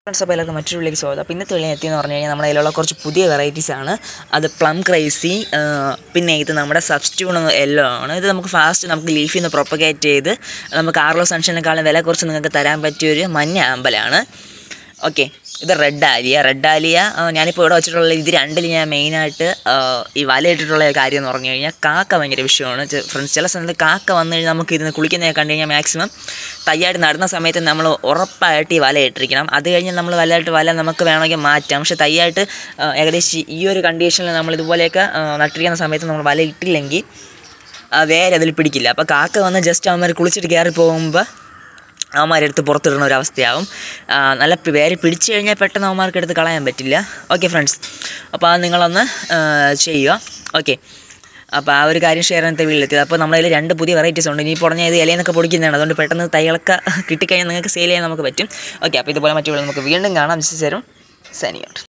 friends അപ്പോൾ എല്ലാവർക്കും മറ്റൊരു വിളിക്ക് സ്വാഗതം അപ്പോൾ ഇന്നത്തെ വിളി എത്തിയെന്ന് പറഞ്ഞു കഴിഞ്ഞാൽ നമ്മുടെ കയ്യിലുള്ള കുറച്ച് പുതിയ വെറൈറ്റീസ് ആണ് അത് പ്ലം ക്രൈസി പിന്നെ ഇത് നമ്മുടെ സബ്സ്റ്റ്യൂൺ എല്ലോ ആണ് ഇത് നമുക്ക് ഫാസ്റ്റ് നമുക്ക് ലീഫിൽ നിന്ന് പ്രൊപ്പഗേറ്റ് ചെയ്ത് നമുക്ക് ആർലോ സൺഷൈനേക്കാളും വില കുറച്ച് നിങ്ങൾക്ക് തരാൻ പറ്റിയൊരു മഞ്ഞ ആമ്പലാണ് ഓക്കെ ഇത് റെഡ് ആലിയ റെഡ് ആലിയ ആ, ഞാനിപ്പോൾ ഇവിടെ വെച്ചിട്ടുള്ള ഇത് രണ്ടിൽ ഞാൻ മെയിനായിട്ട് ഈ വലയിട്ടിട്ടുള്ള കാര്യം എന്ന് പറഞ്ഞു കഴിഞ്ഞാൽ കാക്ക ഭയങ്കര വിഷയമാണ് ഫ്രണ്ട്സ് ചില സമയത്ത് കാക്ക വന്നു കഴിഞ്ഞാൽ നമുക്ക് ഇരുന്ന് കുളിക്കുന്നതൊക്കെ കണ്ടു കഴിഞ്ഞാൽ മാക്സിമം തയ്യായിട്ട് നടുന്ന സമയത്ത് നമ്മൾ ഉറപ്പായിട്ട് ഈ വല ഇട്ടിരിക്കണം അത് കഴിഞ്ഞ് നമ്മൾ വലയിട്ട് വല നമുക്ക് വേണമെങ്കിൽ മാറ്റാം പക്ഷെ തയ്യായിട്ട് ആ, ഏകദേശം ഈ ഒരു കണ്ടീഷനിൽ നമ്മൾ ഇതുപോലെയൊക്കെ ആ, നട്ടിരിക്കുന്ന സമയത്ത് നമ്മൾ വല ഇട്ടില്ലെങ്കിൽ ആ, വേറെ അതിൽ പിടിക്കില്ല അപ്പോൾ കാക്ക വന്ന് ജസ്റ്റ് അവന്മാർ കുളിച്ചിട്ട് കയറി പോകുമ്പോൾ അവന്മാരെടുത്ത് പുറത്തിടുന്ന ഒരു അവസ്ഥയാവും ആ, നല്ല പി- വേര് പിടിച്ചു കഴിഞ്ഞാൽ പെട്ടെന്ന് അവന്മാർക്ക് എടുത്ത് കളയാൻ പറ്റില്ല ഓക്കെ ഫ്രണ്ട്സ് അപ്പോൾ അത് നിങ്ങളൊന്ന് ആ, ചെയ്യുക ഓക്കെ അപ്പോൾ ആ ഒരു കാര്യം ഷെയർ ചെയ്യാൻ വീട്ടിലെത്തിയത് അപ്പോൾ നമ്മളതിൽ രണ്ട് പുതിയ വെറൈറ്റീസ് ഉണ്ട് ഇനി പറഞ്ഞ ഇത് ഇലയെന്നൊക്കെ പൊടിക്കുന്നതാണ് അതുകൊണ്ട് പെട്ടെന്ന് തൈകളൊക്കെ കിട്ടിക്കഴിഞ്ഞാൽ നിങ്ങൾക്ക് സെയിൽ ചെയ്യാൻ നമുക്ക് പറ്റും ഓക്കെ അപ്പോൾ ഇതുപോലെ മറ്റു നമുക്ക് വീണ്ടും കാണാം വിശ്വസിച്ചു തരും സനിയോട്ട്